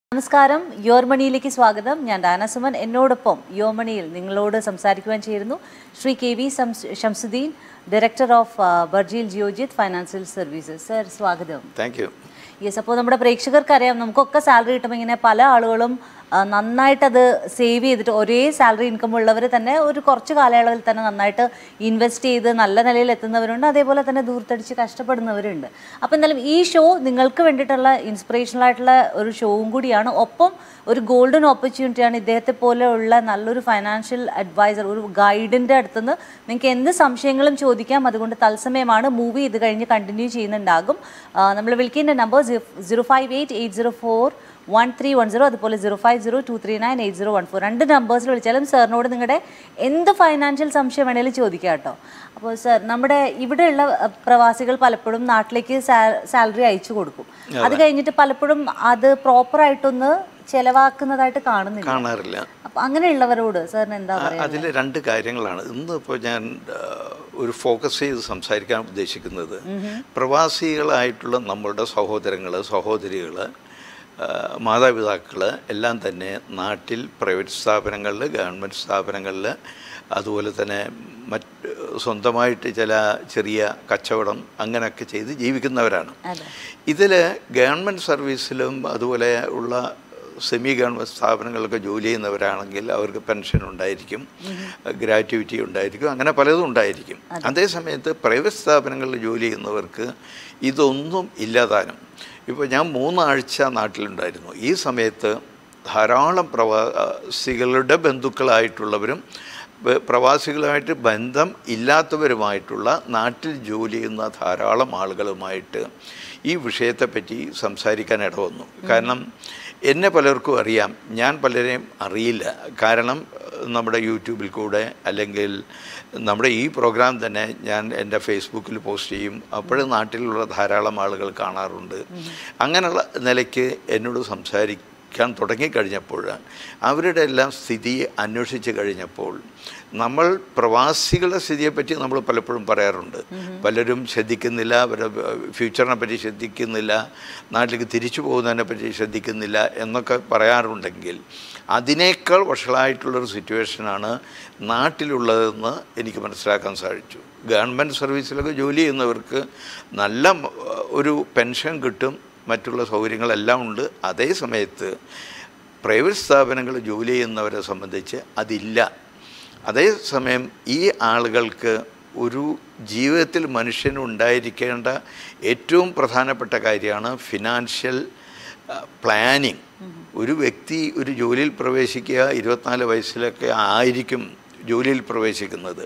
നമസ്കാരം യോർമണിയിലേക്ക് സ്വാഗതം ഞാൻ ഡാന സുമൻ എന്നോടൊപ്പം യോർമണിയിൽ നിങ്ങളോട് സംസാരിക്കുവാൻ ചേരുന്നു Shri K V Shams- Shamsuddin director of Burjeel Geojit financial services sir സ്വാഗതം താങ്ക് യു യെസ് അപ്പോൾ നമ്മുടെ പ്രേക്ഷകർക്കറിയാം നമുക്കൊക്കെ സാലറി കിട്ടുമ്പോൾ ഇങ്ങനെ പല ആളുകളും ആ, നന്നായിട്ടത് സേവ് ചെയ്തിട്ട് ഒരേ സാലറി ഇൻകം ഉള്ളവർ തന്നെ ഒരു കുറച്ച് കാലയളവിൽ തന്നെ നന്നായിട്ട് ഇൻവെസ്റ്റ് ചെയ്ത് നല്ല നിലയിൽ എത്തുന്നവരുണ്ട് അതേപോലെ തന്നെ ദൂർത്തടിച്ച് കഷ്ടപ്പെടുന്നവരുണ്ട് അപ്പോൾ എന്തായാലും ഈ ഷോ നിങ്ങൾക്ക് വേണ്ടിയിട്ടുള്ള ഇൻസ്പിറേഷണൽ ആയിട്ടുള്ള ഒരു ഷോവും കൂടിയാണ് ഒപ്പം ഒരു ഗോൾഡൻ ഓപ്പർച്യൂണിറ്റിയാണ് ഇദ്ദേഹത്തെ പോലെയുള്ള നല്ലൊരു ഫൈനാൻഷ്യൽ അഡ്വൈസർ ഒരു ഗൈഡിൻ്റെ അടുത്തുനിന്ന് നിങ്ങൾക്ക് എന്ത് സംശയങ്ങളും ചോദിക്കാം അതുകൊണ്ട് തത്സമയമാണ് മൂവി ഇത് കഴിഞ്ഞ് കണ്ടിന്യൂ ചെയ്യുന്നുണ്ടാകും നമ്മൾ വിളിക്കേണ്ട number zero five eight eight zero four one three one zero അതുപോലെ zero five zero two three nine eight zero one four രണ്ട് നമ്പേഴ്സിൽ വിളിച്ചാലും സാറിനോട് നിങ്ങളുടെ എന്ത് ഫൈനാൻഷ്യൽ സംശയം വേണേലും ചോദിക്കാം കേട്ടോ അപ്പോൾ സാർ നമ്മുടെ ഇവിടെയുള്ള അഹ്, പ്രവാസികൾ പലപ്പോഴും നാട്ടിലേക്ക് സാലറി അയച്ചു കൊടുക്കും അത് കഴിഞ്ഞിട്ട് പലപ്പോഴും അത് പ്രോപ്പറായിട്ടൊന്ന് ചെലവാക്കുന്നതായിട്ട് കാണുന്നില്ല കാണാറില്ല അപ്പം അങ്ങനെയുള്ളവരോട് സാറിന് എന്താ പറയുക അതിൽ രണ്ട് കാര്യങ്ങളാണ് ഇന്ന് ഇപ്പോൾ ഞാൻ ആ, ഒരു ഫോക്കസ് ചെയ്ത് സംസാരിക്കാൻ ഉദ്ദേശിക്കുന്നത് പ്രവാസികളായിട്ടുള്ള നമ്മളുടെ സഹോദരങ്ങൾ സഹോദരികൾ മാതാപിതാക്കൾ എല്ലാം തന്നെ നാട്ടിൽ പ്രൈവറ്റ് സ്ഥാപനങ്ങളിൽ ഗവൺമെൻറ് സ്ഥാപനങ്ങളിൽ അതുപോലെ തന്നെ മറ്റ് സ്വന്തമായിട്ട് ചില ചെറിയ കച്ചവടം അങ്ങനെയൊക്കെ ചെയ്ത് ജീവിക്കുന്നവരാണ് അതെ ഇതിൽ ഗവൺമെൻറ് സർവീസിലും അതുപോലെ ഉള്ള സെമി ഗവൺമെൻറ് സ്ഥാപനങ്ങളിലൊക്കെ ജോലി ചെയ്യുന്നവരാണെങ്കിൽ അവർക്ക് പെൻഷൻ ഉണ്ടായിരിക്കും ഗ്രാറ്റുവിറ്റി ഉണ്ടായിരിക്കും അങ്ങനെ പലതും ഉണ്ടായിരിക്കും അതേസമയത്ത് പ്രൈവറ്റ് സ്ഥാപനങ്ങളിൽ ജോലി ചെയ്യുന്നവർക്ക് ഇതൊന്നും ഇല്ലാതാനും ഇപ്പോൾ ഞാൻ മൂന്നാഴ്ച നാട്ടിലുണ്ടായിരുന്നു ഈ സമയത്ത് ധാരാളം പ്രവാസികളുടെ ബന്ധുക്കളായിട്ടുള്ളവരും ബ- പ്രവാസികളുമായിട്ട് ബന്ധം ഇല്ലാത്തവരുമായിട്ടുള്ള നാട്ടിൽ ജോലി ചെയ്യുന്ന ധാരാളം ആളുകളുമായിട്ട് ഈ വിഷയത്തെപ്പറ്റി സംസാരിക്കാൻ ഇടവന്നു കാരണം എന്നെ പലർക്കും അറിയാം ഞാൻ പലരെയും അറിയില്ല കാരണം ഏഹ്, നമ്മുടെ യൂട്യൂബിൽ കൂടെ അല്ലെങ്കിൽ നമ്മുടെ ഈ പ്രോഗ്രാം തന്നെ ഞാൻ എൻ്റെ ഫേസ്ബുക്കിൽ പോസ്റ്റ് ചെയ്യും അപ്പോഴും നാട്ടിലുള്ള ധാരാളം ആളുകൾ കാണാറുണ്ട് അങ്ങനെയുള്ള നിലയ്ക്ക് എന്നോട് സംസാരിക്കും ക്കാൻ തുടങ്ങിക്കഴിഞ്ഞപ്പോൾ അവരുടെ എല്ലാം സ്ഥിതി അന്വേഷിച്ച് കഴിഞ്ഞപ്പോൾ നമ്മൾ പ്രവാസികളുടെ സ്ഥിതിയെപ്പറ്റി നമ്മൾ പലപ്പോഴും പറയാറുണ്ട് പലരും ശ്രദ്ധിക്കുന്നില്ല അവരുടെ ഫ്യൂച്ചറിനെ പറ്റി ശ്രദ്ധിക്കുന്നില്ല നാട്ടിലേക്ക് തിരിച്ചു പോകുന്നതിനെ പറ്റി ശ്രദ്ധിക്കുന്നില്ല എന്നൊക്കെ പറയാറുണ്ടെങ്കിൽ അതിനേക്കാൾ വഷളായിട്ടുള്ളൊരു സിറ്റുവേഷനാണ് നാട്ടിലുള്ളതെന്ന് എനിക്ക് മനസ്സിലാക്കാൻ സാധിച്ചു ഗവൺമെൻറ് സർവീസിലൊക്കെ ജോലി ചെയ്യുന്നവർക്ക് നല്ല മ- ഒരു പെൻഷൻ കിട്ടും മറ്റുള്ള സൗകര്യങ്ങളെല്ലാം ഉണ്ട് അതേ സമയത്ത് പ്രൈവറ്റ് സ്ഥാപനങ്ങൾ ജോലി ചെയ്യുന്നവരെ സംബന്ധിച്ച് അതില്ല അതേസമയം ഈ ആളുകൾക്ക് ഒരു ജീവിതത്തിൽ മനുഷ്യനുണ്ടായിരിക്കേണ്ട ഏറ്റവും പ്രധാനപ്പെട്ട കാര്യമാണ് ഫിനാൻഷ്യൽ പ്ലാനിങ് ഒരു വ്യക്തി ഒരു ജോലിയിൽ പ്രവേശിക്കുക ഇരുപത്തിനാല് വയസ്സിലൊക്കെ ആയിരിക്കും ജോലിയിൽ പ്രവേശിക്കുന്നത്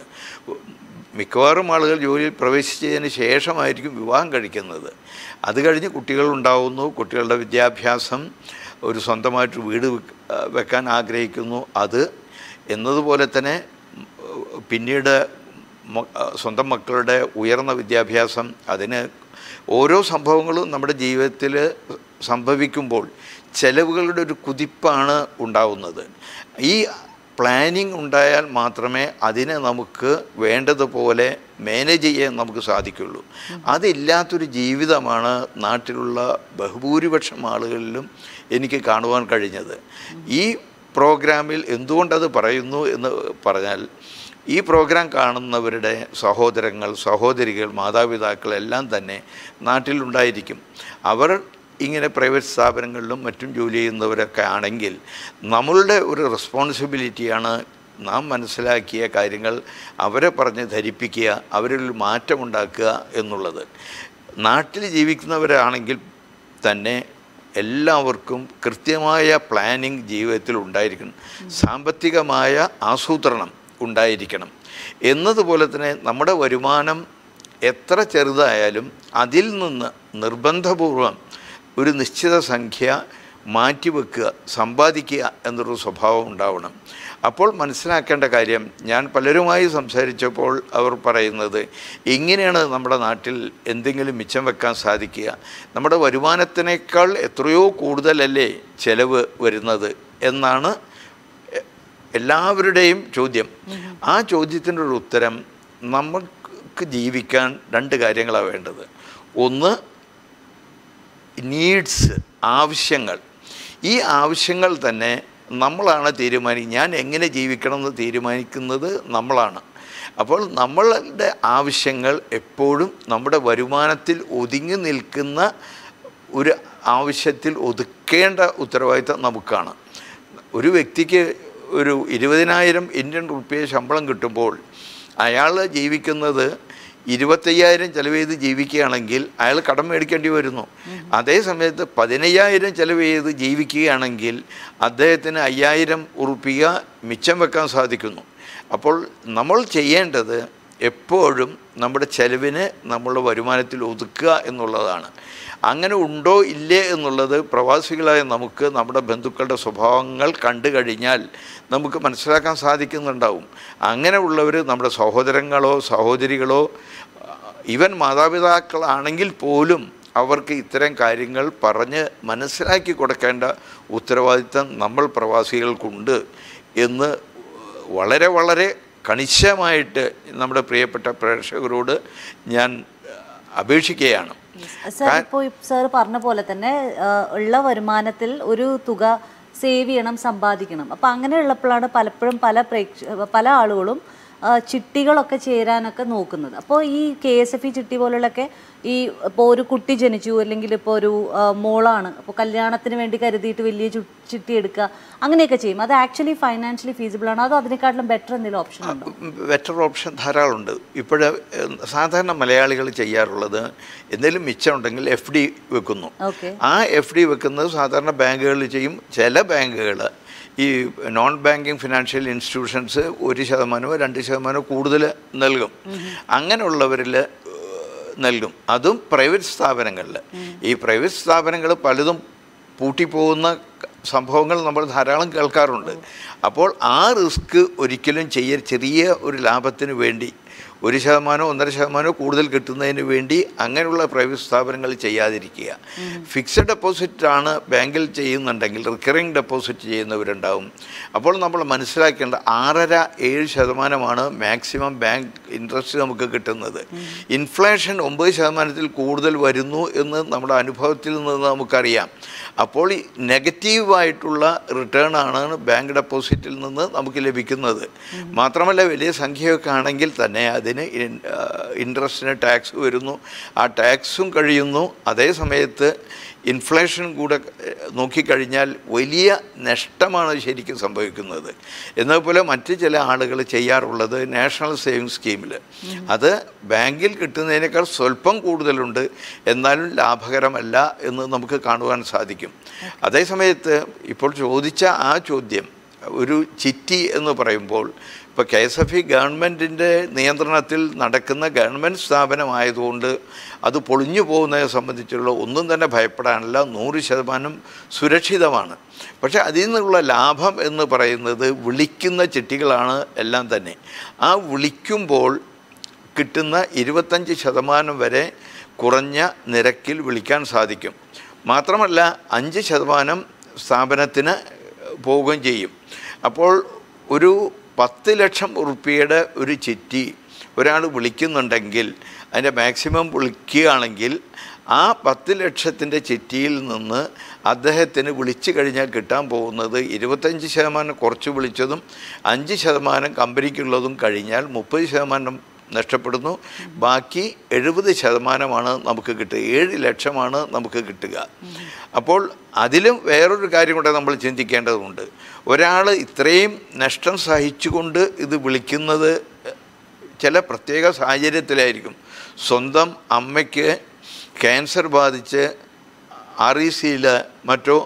മിക്കവാറും ആളുകൾ ജോലിയിൽ പ്രവേശിച്ചതിന് ശേഷമായിരിക്കും വിവാഹം കഴിക്കുന്നത് അത് കഴിഞ്ഞ് കുട്ടികൾ ഉണ്ടാവുന്നു കുട്ടികളുടെ വിദ്യാഭ്യാസം ഒരു സ്വന്തമായിട്ട് വീട് വെക്ക- ആ, വെക്കാൻ ആഗ്രഹിക്കുന്നു അത് എന്നതുപോലെ തന്നെ ഉം, പിന്നീട് മ- ആ, സ്വന്തം മക്കളുടെ ഉയർന്ന വിദ്യാഭ്യാസം അതിന് ഓരോ സംഭവങ്ങളും നമ്മുടെ ജീവിതത്തിൽ സംഭവിക്കുമ്പോൾ ചെലവുകളുടെ ഒരു കുതിപ്പാണ് ഉണ്ടാവുന്നത് ഈ പ്ലാനിങ് ഉണ്ടായാൽ മാത്രമേ അതിനെ നമുക്ക് വേണ്ടതുപോലെ മാനേജ് ചെയ്യാൻ നമുക്ക് സാധിക്കുള്ളൂ അതില്ലാത്തൊരു ജീവിതമാണ് നാട്ടിലുള്ള ബഹുഭൂരിപക്ഷം ആളുകളിലും എനിക്ക് കാണുവാൻ കഴിഞ്ഞത് ഈ പ്രോഗ്രാമിൽ എന്തുകൊണ്ടത് പറയുന്നു എന്ന് പറഞ്ഞാൽ ഈ പ്രോഗ്രാം കാണുന്നവരുടെ സഹോദരങ്ങൾ സഹോദരികൾ മാതാപിതാക്കൾ എല്ലാം തന്നെ നാട്ടിലുണ്ടായിരിക്കും അവർ ഇങ്ങനെ പ്രൈവറ്റ് സ്ഥാപനങ്ങളിലും മറ്റും ജോലി ചെയ്യുന്നവരൊക്കെ ആണെങ്കിൽ നമ്മളുടെ ഒരു റെസ്പോൺസിബിലിറ്റിയാണ് നാം മനസ്സിലാക്കിയ കാര്യങ്ങൾ അവരെ പറഞ്ഞ് ധരിപ്പിക്കുക അവരിൽ ഒരു മാറ്റമുണ്ടാക്കുക എന്നുള്ളത് നാട്ടിൽ ജീവിക്കുന്നവരാണെങ്കിൽ തന്നെ എല്ലാവർക്കും കൃത്യമായ പ്ലാനിങ് ജീവിതത്തിൽ ഉണ്ടായിരിക്കണം സാമ്പത്തികമായ ആസൂത്രണം ഉണ്ടായിരിക്കണം എന്നതുപോലെ തന്നെ നമ്മുടെ വരുമാനം എത്ര ചെറുതായാലും അതിൽ നിന്ന് നിർബന്ധപൂർവം ഒരു നിശ്ചിത സംഖ്യ മാറ്റിവെക്കുക സമ്പാദിക്കുക എന്നൊരു സ്വഭാവം ഉണ്ടാവണം അപ്പോൾ മനസ്സിലാക്കേണ്ട കാര്യം ഞാൻ പലരുമായി സംസാരിച്ചപ്പോൾ അവർ പറയുന്നത് ഇങ്ങനെയാണ് നമ്മുടെ നാട്ടിൽ എന്തെങ്കിലും മിച്ചം വെക്കാൻ സാധിക്കുക നമ്മുടെ വരുമാനത്തിനേക്കാൾ എത്രയോ കൂടുതലല്ലേ ചെലവ് വരുന്നത് എന്നാണ് എ- എല്ലാവരുടെയും ചോദ്യം ആ ചോദ്യത്തിൻ്റെ ഒരു ഉത്തരം നമുക്ക് ജീവിക്കാൻ രണ്ട് കാര്യങ്ങളാണ് വേണ്ടത് ഒന്ന് നീഡ്സ് ആവശ്യങ്ങൾ ഈ ആവശ്യങ്ങൾ തന്നെ നമ്മളാണ് തീരുമാനിക്കുക ഞാൻ എങ്ങനെ ജീവിക്കണമെന്ന് തീരുമാനിക്കുന്നത് നമ്മളാണ് അപ്പോൾ നമ്മളുടെ ആവശ്യങ്ങൾ എപ്പോഴും നമ്മുടെ വരുമാനത്തിൽ ഒതുങ്ങി നിൽക്കുന്ന ഒരു ആവശ്യത്തിൽ ഒതുക്കേണ്ട ഉത്തരവാദിത്തം നമുക്കാണ് ഒരു വ്യക്തിക്ക് ഒരു ഇരുപതിനായിരം ഇന്ത്യൻ റുപ്യ ശമ്പളം കിട്ടുമ്പോൾ അയാൾ ജീവിക്കുന്നത് ഇരുപത്തയ്യായിരം ചിലവ് ചെയ്ത് ജീവിക്കുകയാണെങ്കിൽ അയാൾ കടം മേടിക്കേണ്ടി വരുന്നു അതേ സമയത്ത് പതിനയ്യായിരം ചിലവ് ചെയ്ത് ജീവിക്കുകയാണെങ്കിൽ അദ്ദേഹത്തിന് അയ്യായിരം ഉറുപ്പിക മിച്ചം വെക്കാൻ സാധിക്കുന്നു അപ്പോൾ നമ്മൾ ചെയ്യേണ്ടത് എപ്പോഴും നമ്മുടെ ചെലവിന് നമ്മളുടെ വരുമാനത്തിൽ ഒതുക്കുക എന്നുള്ളതാണ് അങ്ങനെ ഉണ്ടോ ഇല്ലേ എന്നുള്ളത് പ്രവാസികളായ നമുക്ക് നമ്മുടെ ബന്ധുക്കളുടെ സ്വഭാവങ്ങൾ കണ്ടു കഴിഞ്ഞാൽ നമുക്ക് മനസ്സിലാക്കാൻ സാധിക്കുന്നുണ്ടാവും അങ്ങനെ ഉള്ളവർ നമ്മുടെ സഹോദരങ്ങളോ സഹോദരികളോ ഈവൻ മാതാപിതാക്കളാണെങ്കിൽ പോലും അവർക്ക് ഇത്തരം കാര്യങ്ങൾ പറഞ്ഞ് മനസ്സിലാക്കി കൊടുക്കേണ്ട ഉത്തരവാദിത്തം നമ്മൾ പ്രവാസികൾക്കുണ്ട് എന്ന് വളരെ വളരെ കണിശമായിട്ട് നമ്മുടെ പ്രിയപ്പെട്ട പ്രേക്ഷകരോട് ഞാൻ അപേക്ഷിക്കുകയാണ് സാർ ഇപ്പോൾ സാർ പറഞ്ഞ പോലെ തന്നെ ആ, ഉള്ള വരുമാനത്തിൽ ഒരു തുക സേവ് ചെയ്യണം സമ്പാദിക്കണം അപ്പം അങ്ങനെയുള്ളപ്പോഴാണ് പലപ്പോഴും പല പ്രേക്ഷ പല ആളുകളും ആ, ചിട്ടികളൊക്കെ ചേരാനൊക്കെ നോക്കുന്നത് അപ്പോൾ ഈ കെ എസ് എഫ് ഇ ചിട്ടി പോലുള്ളൊക്കെ ഈ ഇപ്പോൾ ഒരു കുട്ടി ജനിച്ചു അല്ലെങ്കിൽ ഇപ്പോൾ ഒരു ആ, മോളാണ് അപ്പോൾ കല്യാണത്തിന് വേണ്ടി കരുതിയിട്ട് വലിയ ചു- ചിട്ടി എടുക്കുക അങ്ങനെയൊക്കെ ചെയ്യും അത് ആക്ച്വലി ഫൈനാൻഷ്യലി ഫീസിബിൾ ആണോ അതോ അതിനെക്കാട്ടിലും ബെറ്റർ എന്തെങ്കിലും ഓപ്ഷൻ ഉണ്ടോ ബെറ്റർ ഓപ്ഷൻ ധാരാളമുണ്ട് ഇപ്പോൾ സാധാരണ മലയാളികൾ ചെയ്യാറുള്ളത് എന്തെങ്കിലും മിച്ചമുണ്ടെങ്കിൽ എഫ് ഡി വെക്കുന്നു ഓക്കെ ആ എഫ് ഡി വെക്കുന്നത് സാധാരണ ബാങ്കുകളിൽ ചെയ്യും ചില ബാങ്കുകൾ ഈ നോൺ ബാങ്കിങ് ഫിനാൻഷ്യൽ ഇൻസ്റ്റിറ്റ്യൂഷൻസ് ഒരു ശതമാനമോ രണ്ട് ശതമാനമോ കൂടുതൽ നൽകും അങ്ങനെയുള്ളവരിൽ നൽകും അതും പ്രൈവറ്റ് സ്ഥാപനങ്ങളിൽ ഈ പ്രൈവറ്റ് സ്ഥാപനങ്ങൾ പലതും പൂട്ടിപ്പോകുന്ന സംഭവങ്ങൾ നമ്മൾ ധാരാളം കേൾക്കാറുണ്ട് അപ്പോൾ ആ റിസ്ക് ഒരിക്കലും ചെയ്യ ചെറിയ ഒരു ലാഭത്തിന് വേണ്ടി ഒരു ശതമാനമോ ഒന്നര ശതമാനമോ കൂടുതൽ കിട്ടുന്നതിന് വേണ്ടി അങ്ങനെയുള്ള പ്രൈവറ്റ് സ്ഥാപനങ്ങൾ ചെയ്യാതിരിക്കുക ഫിക്സഡ് ഡെപ്പോസിറ്റ് ആണ് ബാങ്കിൽ ചെയ്യുന്നുണ്ടെങ്കിൽ റിക്കറിംഗ് ഡെപ്പോസിറ്റ് ചെയ്യുന്നവരുണ്ടാവും അപ്പോൾ നമ്മൾ മനസ്സിലാക്കേണ്ട ആറര ഏഴ് ശതമാനമാണ് മാക്സിമം ബാങ്ക് ഇൻട്രസ്റ്റ് നമുക്ക് കിട്ടുന്നത് ഇൻഫ്ലേഷൻ ഒമ്പത് ശതമാനത്തിൽ കൂടുതൽ വരുന്നു എന്ന് നമ്മുടെ അനുഭവത്തിൽ നിന്ന് നമുക്കറിയാം അപ്പോൾ ഈ നെഗറ്റീവായിട്ടുള്ള റിട്ടേൺ ആണ് ബാങ്ക് ഡെപ്പോസിറ്റിൽ നിന്ന് നമുക്ക് ലഭിക്കുന്നത് മാത്രമല്ല വലിയ സംഖ്യയൊക്കെ ആണെങ്കിൽ തന്നെ അതിന് ഇൻട്രസ്റ്റിന് ടാക്സ് വരുന്നു ആ ടാക്സും കഴിയുന്നു അതേ സമയത്ത് ഇൻഫ്ലേഷൻ കൂടെ ഏഹ്, നോക്കിക്കഴിഞ്ഞാൽ വലിയ നഷ്ടമാണ് ശരിക്കും സംഭവിക്കുന്നത് എന്നതുപോലെ മറ്റ് ചില ആളുകൾ ചെയ്യാറുള്ളത് നാഷണൽ സേവിങ് സ്കീമിൽ അത് ബാങ്കിൽ കിട്ടുന്നതിനേക്കാൾ സ്വല്പം കൂടുതലുണ്ട് എന്നാലും ലാഭകരമല്ല എന്ന് നമുക്ക് കാണുവാൻ സാധിക്കും അതേസമയത്ത് ഇപ്പോൾ ചോദിച്ച ആ ചോദ്യം ഒരു ചിറ്റി എന്ന് പറയുമ്പോൾ ഇപ്പോൾ കെ എസ് എഫ് ഇ ഗവൺമെൻറ്റിൻ്റെ നിയന്ത്രണത്തിൽ നടക്കുന്ന ഗവൺമെൻറ് സ്ഥാപനമായതുകൊണ്ട് അത് പൊളിഞ്ഞു പോകുന്നതിനെ സംബന്ധിച്ചുള്ള ഒന്നും തന്നെ ഭയപ്പെടാനില്ല നൂറ് ശതമാനം സുരക്ഷിതമാണ് പക്ഷേ അതിൽ നിന്നുള്ള ലാഭം എന്ന് പറയുന്നത് വിളിക്കുന്ന ചിട്ടികളാണ് എല്ലാം തന്നെ ആ വിളിക്കുമ്പോൾ കിട്ടുന്ന ഇരുപത്തഞ്ച് ശതമാനം വരെ കുറഞ്ഞ നിരക്കിൽ വിളിക്കാൻ സാധിക്കും മാത്രമല്ല അഞ്ച് ശതമാനം സ്ഥാപനത്തിന് പോവുകയും ചെയ്യും അപ്പോൾ ഒരു പത്ത് ലക്ഷം ഉറുപ്പിയുടെ ഒരു ചിട്ടി ഒരാൾ വിളിക്കുന്നുണ്ടെങ്കിൽ അതിൻ്റെ മാക്സിമം വിളിക്കുകയാണെങ്കിൽ ആ പത്ത് ലക്ഷത്തിൻ്റെ ചിട്ടിയിൽ നിന്ന് അദ്ദേഹത്തിന് വിളിച്ചു കഴിഞ്ഞാൽ കിട്ടാൻ പോകുന്നത് ഇരുപത്തഞ്ച് ശതമാനം കുറച്ച് വിളിച്ചതും അഞ്ച് ശതമാനം കമ്പനിക്കുള്ളതും കഴിഞ്ഞാൽ മുപ്പത് ശതമാനം നഷ്ടപ്പെടുന്നു ബാക്കി എഴുപത് ശതമാനമാണ് നമുക്ക് കിട്ടുക ഏഴ് ലക്ഷമാണ് നമുക്ക് കിട്ടുക അപ്പോൾ അതിലും വേറൊരു കാര്യം കൂടെ നമ്മൾ ചിന്തിക്കേണ്ടതുണ്ട് ഒരാൾ ഇത്രയും നഷ്ടം സഹിച്ചുകൊണ്ട് ഇത് വിളിക്കുന്നത് ചില പ്രത്യേക സാഹചര്യത്തിലായിരിക്കും സ്വന്തം അമ്മയ്ക്ക് ക്യാൻസർ ബാധിച്ച് ആർ ഇ സിയിൽ മറ്റോ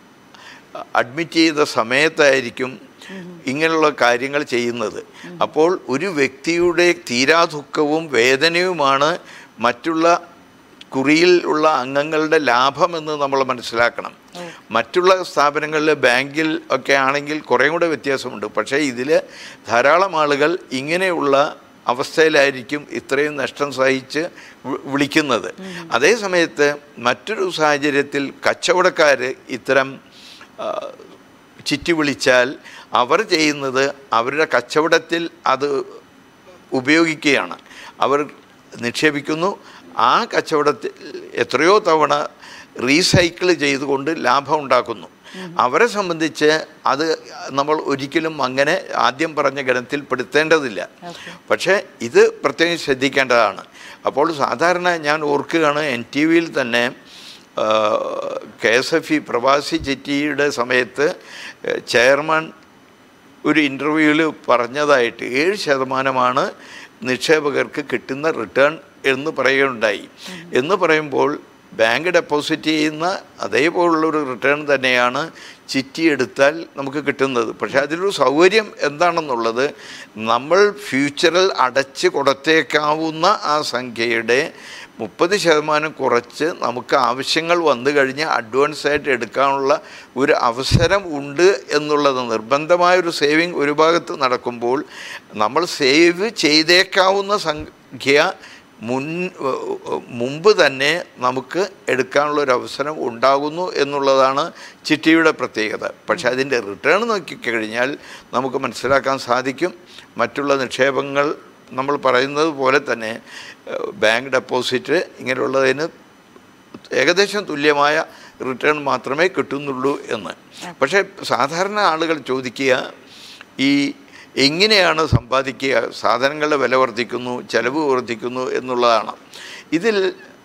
അഡ്മിറ്റ് ചെയ്ത സമയത്തായിരിക്കും ഇങ്ങനെയുള്ള കാര്യങ്ങൾ ചെയ്യുന്നത് അപ്പോൾ ഒരു വ്യക്തിയുടെ തീരാദുഃഖവും വേദനയുമാണ് മറ്റുള്ള കുറിയിൽ ഉള്ള അംഗങ്ങളുടെ ലാഭമെന്ന് നമ്മൾ മനസ്സിലാക്കണം മറ്റുള്ള സ്ഥാപനങ്ങളിൽ ബാങ്കിൽ ഒക്കെ ആണെങ്കിൽ കുറേ കൂടെ വ്യത്യാസമുണ്ട് പക്ഷേ ഇതിൽ ധാരാളം ആളുകൾ ഇങ്ങനെയുള്ള അവസ്ഥയിലായിരിക്കും ഇത്രയും നഷ്ടം സഹിച്ച് വി- വിളിക്കുന്നത് അതേ സമയത്ത് മറ്റൊരു സാഹചര്യത്തിൽ കച്ചവടക്കാർ ഇത്തരം ആ, ചിറ്റി വിളിച്ചാൽ അവർ ചെയ്യുന്നത് അവരുടെ കച്ചവടത്തിൽ അത് ഉപയോഗിക്കുകയാണ് അവർ നിക്ഷേപിക്കുന്നു ആ കച്ചവടത്തിൽ എത്രയോ തവണ റീസൈക്കിൾ ചെയ്തുകൊണ്ട് ലാഭം ഉണ്ടാക്കുന്നു അവരെ സംബന്ധിച്ച് അത് നമ്മൾ ഒരിക്കലും അങ്ങനെ ആദ്യം പറഞ്ഞ ഗണത്തിൽ പെടുത്തേണ്ടതില്ല പക്ഷേ ഇത് പ്രത്യേകം ശ്രദ്ധിക്കേണ്ടതാണ് അപ്പോൾ സാധാരണ ഞാൻ ഓർക്കുകയാണ് എൻ ടി വിയിൽ തന്നെ കെ എസ് എഫ് ഇ പ്രവാസി ചിറ്റിയുടെ സമയത്ത് ഏഹ്, ചെയർമാൻ ഒരു ഇൻ്റർവ്യൂവിൽ പറഞ്ഞതായിട്ട് ഏഴ് ശതമാനമാണ് നിക്ഷേപകർക്ക് കിട്ടുന്ന റിട്ടേൺ എന്ന് പറയുകയുണ്ടായി എന്ന് പറയുമ്പോൾ ബാങ്ക് ഡെപ്പോസിറ്റ് ചെയ്യുന്ന അതേപോലുള്ള ഒരു റിട്ടേൺ തന്നെയാണ് ചിറ്റി എടുത്താൽ നമുക്ക് കിട്ടുന്നത് പക്ഷേ അതിലൊരു സൗകര്യം എന്താണെന്നുള്ളത് നമ്മൾ ഫ്യൂച്ചറിൽ അടച്ച് കൊടുത്തേക്കാവുന്ന ആ സംഖ്യയുടെ മുപ്പത് ശതമാനം കുറച്ച് നമുക്ക് ആവശ്യങ്ങൾ വന്നു കഴിഞ്ഞ് അഡ്വാൻസ് ആയിട്ട് എടുക്കാനുള്ള ഒരു അവസരം ഉണ്ട് എന്നുള്ളത് നിർബന്ധമായ ഒരു സേവിങ് ഒരു ഭാഗത്ത് നടക്കുമ്പോൾ നമ്മൾ സേവ് ചെയ്തേക്കാവുന്ന സംഖ്യ മുൻ മുമ്പ് തന്നെ നമുക്ക് എടുക്കാനുള്ള ഒരു അവസരം ഉണ്ടാകുന്നു എന്നുള്ളതാണ് ചിട്ടിയുടെ പ്രത്യേകത പക്ഷേ അതിൻ്റെ റിട്ടേൺ നോക്കിക്കഴിഞ്ഞാൽ നമുക്ക് മനസ്സിലാക്കാൻ സാധിക്കും മറ്റുള്ള നിക്ഷേപങ്ങൾ നമ്മൾ പറയുന്നത് പോലെ തന്നെ ഏഹ്, ബാങ്ക് ഡെപ്പോസിറ്റ് ഇങ്ങനെയുള്ളതിന് ഏകദേശം തുല്യമായ റിട്ടേൺ മാത്രമേ കിട്ടുന്നുള്ളൂ എന്ന് പക്ഷേ സാധാരണ ആളുകൾ ചോദിക്കുക ഈ എങ്ങനെയാണ് സമ്പാദിക്കുക സാധനങ്ങളുടെ വില വർദ്ധിക്കുന്നു ചെലവ് വർദ്ധിക്കുന്നു എന്നുള്ളതാണ് ഇതിൽ